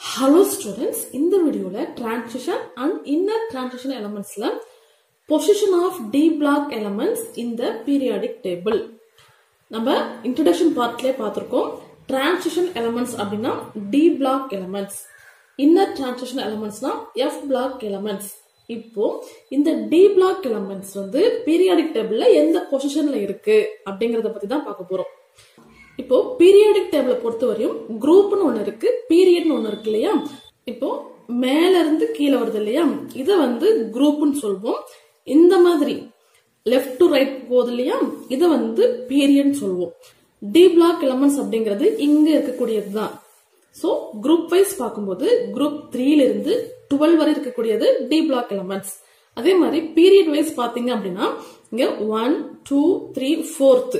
hello students இந்த வீடியோல transition and inner transition எலமெண்ட்ஸ்ல position of D block elements இந்த பீரியாடிக் டேபிள் நம்ம இன்ட்ரடக்ஷன் பார்ட்லயே பார்த்திருக்கோம் டிரான்சிஷன் எலமெண்ட்ஸ் அப்படின்னா D block elements inner transition எலமெண்ட்ஸ்னா எஃப் பிளாக் எலமெண்ட்ஸ் இப்போ இந்த டி பிளாக் எலமெண்ட்ஸ் வந்து பீரியாடிக் டேபிள்ல எந்த பொசிஷன்ல இருக்கு அப்படிங்கறத பத்தி தான் பார்க்க போறோம் இப்போ பீரியாடிக் டேபிள பொறுத்தவரையும் குரூப்னு ஒண்ணு இருக்கு பீரியட்னு ஒண்ணு இருக்கு இல்லையா இப்போ மேல இருந்து கீழே வருது இல்லையா இத வந்து குரூப்னு சொல்வோம் இந்த மாதிரி லெஃப்ட் டு ரைட் போகுது இல்லையா இத வந்து பீரியட் சொல்லுவோம் டி பிளாக் எலமெண்ட்ஸ் அப்படிங்கிறது இங்க இருக்கக்கூடியது தான் சோ குரூப் வைஸ் பார்க்கும்போது குரூப் த்ரீல இருந்து டுவெல் வரை இருக்கக்கூடியது டி பிளாக் எலமெண்ட்ஸ் அதே மாதிரி பீரியட் வைஸ் பாத்தீங்க அப்படின்னா இங்க one two three fourth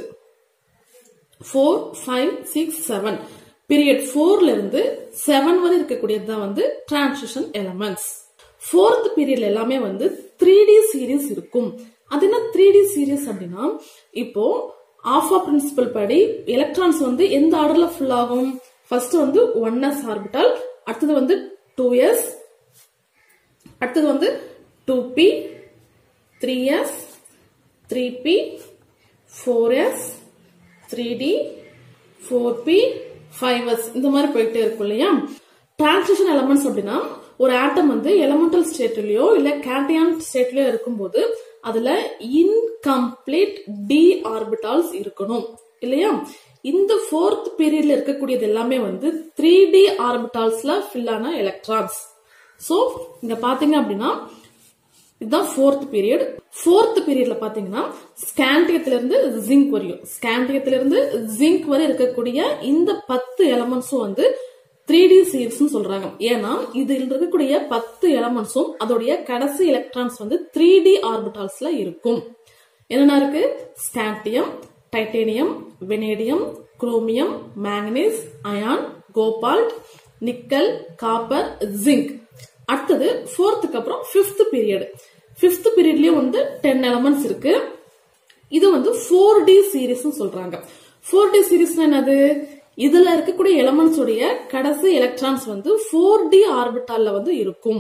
four five six seven period ஃபோர்ல இருந்து செவன் வரை இருக்கக்கூடியது தான் வந்து டிரான்சிஷன் எலமெண்ட்ஸ் ஃபோர்த் பீரியட்ல எல்லாமே வந்து த்ரீ டி சீரீஸ் இருக்கும் அது என்ன த்ரீ டி சீரீஸ் அப்படின்னா இப்போ ஆஃபா பிரின்சிபல் படி எலக்ட்ரான்ஸ் வந்து எந்த ஆர்டர்ல ஃபுல் ஆகும் ஃபர்ஸ்ட் வந்து ஒன் எஸ் ஆர்பிட்டால் அடுத்தது வந்து டூ எஸ் அடுத்தது வந்து two P three S three P four S three D four P five S இந்த மாதிரி போயிட்டே இருக்கும் இல்லையா டிரான்சிஷன் எலமெண்ட்ஸ் அப்படின்னா ஒரு ஆட்டம் வந்து எலமெண்டல் ஸ்டேட்லயோ இல்ல கேட்டியான் ஸ்டேட்லயோ இருக்கும்போது அதுல இன்கம்ப்ளீட் டி ஆர்பிட்டால்ஸ் இருக்கணும் இல்லையா இந்த ஃபோர்த் பீரியட்ல இருக்கக்கூடியது எல்லாமே வந்து த்ரீ டி ஆர்பிட்டால்ஸ்ல ஃபில் ஆன எலக்ட்ரான்ஸ் சோ இங்க பாத்தீங்க அப்படின்னா இதுதான் ஃபோர்த் பீரியட் ஃபோர்த் பீரியட்ல பாத்தீங்கன்னா ஸ்காண்டியத்துல இருந்து ஜிங்க் வரையும் ஸ்காண்டியத்துல இருந்து ஜிங்க் வரை இருக்கக்கூடிய இந்த பத்து எலமெண்ட்ஸும் வந்து த்ரீ டி சீரீஸ் சொல்றாங்க ஏன்னா இதில் இருக்கக்கூடிய பத்து எலமெண்ட்ஸும் அதோடைய கடைசி எலக்ட்ரான்ஸ் வந்து த்ரீ டி ஆர்பிட்டால்ஸ்ல இருக்கும் என்னென்ன இருக்கு scandium titanium vanadium chromium manganese iron cobalt nickel copper zinc அடுத்தது ஃபோர்த்துக்கு அப்புறம் பிப்த் பீரியட் பிப்த் பீரியட்லயும் வந்து டென் எலமெண்ட்ஸ் இருக்கு இது வந்து ஃபோர் டி சீரீஸ் சொல்றாங்க ஃபோர் டி சீரீஸ் என்னது இதுல இருக்கக்கூடிய எலமெண்ட்ஸ் உடைய கடைசி எலக்ட்ரான்ஸ் வந்து ஃபோர் டி ஆர்பிட்டால்ல வந்து இருக்கும்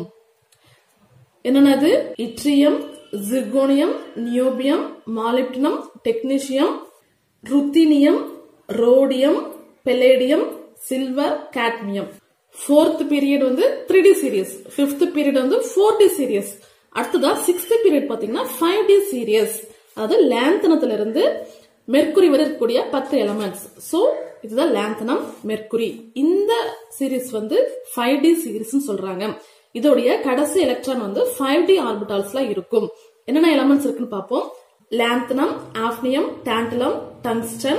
என்னென்னது yttrium zirconium niobium molybdenum technetium ruthenium rhodium palladium silver cadmium fourth period வந்து three D series fifth period வந்து ஃபோர் டி சீரியஸ் அடுத்ததா சிக்ஸ்த் பீரியட் பாத்தீங்கன்னா ஃபைவ் டி சீரியஸ் அதாவது லேந்தனத்துல இருந்து மெர்க்குரி வரை இருக்கக்கூடிய பத்து எலமெண்ட்ஸ் சோ இதுதான் லேந்தனம் மெர்க்குரி இந்த சீரிஸ் வந்து ஃபைவ் டி சீரிஸ் சொல்றாங்க இதோடைய கடைசி எலக்ட்ரான் வந்து ஃபைவ் டி ஆர்பிட்டால்ஸ்ல இருக்கும் என்னென்ன எலமெண்ட்ஸ் இருக்குன்னு பார்ப்போம் lanthanum hafnium tantalum tungsten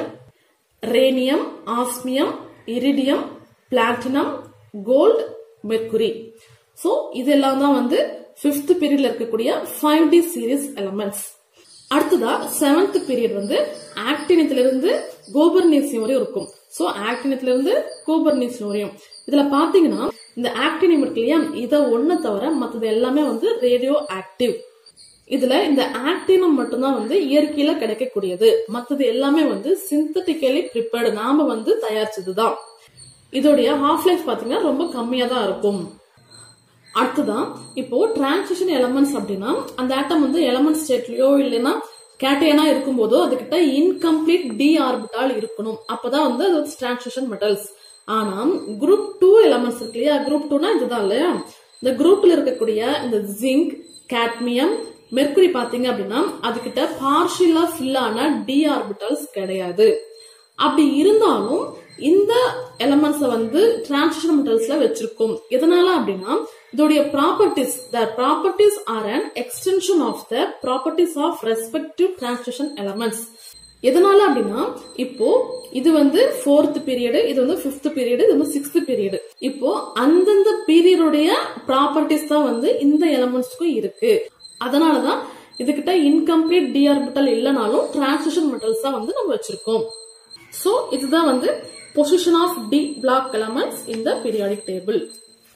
rhenium osmium iridium platinum gold mercury so இதெல்லாம் தான் வந்து பிப்த் பீரியட்ல இருக்கக்கூடிய ஃபைவ் டி சீரிஸ் எலமெண்ட்ஸ் அடுத்ததா செவன்த் பீரியட் வந்து ஆக்டினியத்துல இருந்து கோபர்னேசியம் வரையும் இருக்கும் சோ ஆக்டினியத்துல இருந்து கோபர்னேசியம் வரையும் இதுல பாத்தீங்கன்னா இந்த ஆக்டினியம் இருக்கு இல்லையா இத ஒண்ணு தவிர மத்தது எல்லாமே வந்து ரேடியோ ஆக்டிவ் இதுல இந்த ஆக்டினம் மட்டும்தான் வந்து இயற்கையில கிடைக்கக்கூடியது மத்தது எல்லாமே வந்து சிந்தட்டிக்கலி ப்ரிப்பேர்டு நாம வந்து தயாரிச்சதுதான் இதோடைய ஹாஃப் லைஃப் பாத்தீங்கன்னா ரொம்ப கம்மியா தான் இருக்கும் அடுத்ததான் இப்போ டிரான்சிஷன் எலமெண்ட்ஸ் அப்படின்னா அந்த ஆட்டம் வந்து எலமெண்ட் ஸ்டேட்லயோ இல்லைன்னா கேட்டையனா இருக்கும்போதோ அதுகிட்ட இன்கம்ப்ளீட் டி ஆர்பிட்டால் இருக்கணும் அப்பதான் வந்து அது டிரான்சிஷன் மெட்டல்ஸ் ஆனா குரூப் டூ எலமெண்ட்ஸ் இருக்கு இல்லையா குரூப் டூனா இதுதான் இல்லையா இந்த குரூப்ல இருக்கக்கூடிய இந்த ஜிங்க் காட்மியம் மெர்குரி பாத்தீங்க அப்படின்னா அதுகிட்ட பார்ஷியலா ஃபில் ஆன டி ஆர்பிட்டல்ஸ் கிடையாது அப்படி இருந்தாலும் இந்த எலமெண்ட்ஸ வந்து டிரான்சிஷன் மெட்டல்ஸ்ல வச்சிருக்கோம் எதனால அப்படின்னா இதோடைய properties the properties are an extension of the properties of respective transition elements எதனால அப்படின்னா இப்போ இது வந்து ஃபோர்த் பீரியடு இது வந்து பிப்த் பீரியடு இது வந்து சிக்ஸ்த் பீரியடு இப்போ அந்தந்த பீரியடுடைய ப்ராப்பர்ட்டிஸ் தான் வந்து இந்த எலமெண்ட்ஸ்க்கும் இருக்கு அதனாலதான் இதுகிட்ட இன்கம்ப்ளீட் டி ஆர்பிட்டல் இல்லைனாலும் டிரான்சிஷன் மெட்டல்ஸ் தான் வந்து நம்ம வச்சிருக்கோம் சோ இதுதான் வந்து position of D block elements இந்த பீரியாடிக் டேபிள்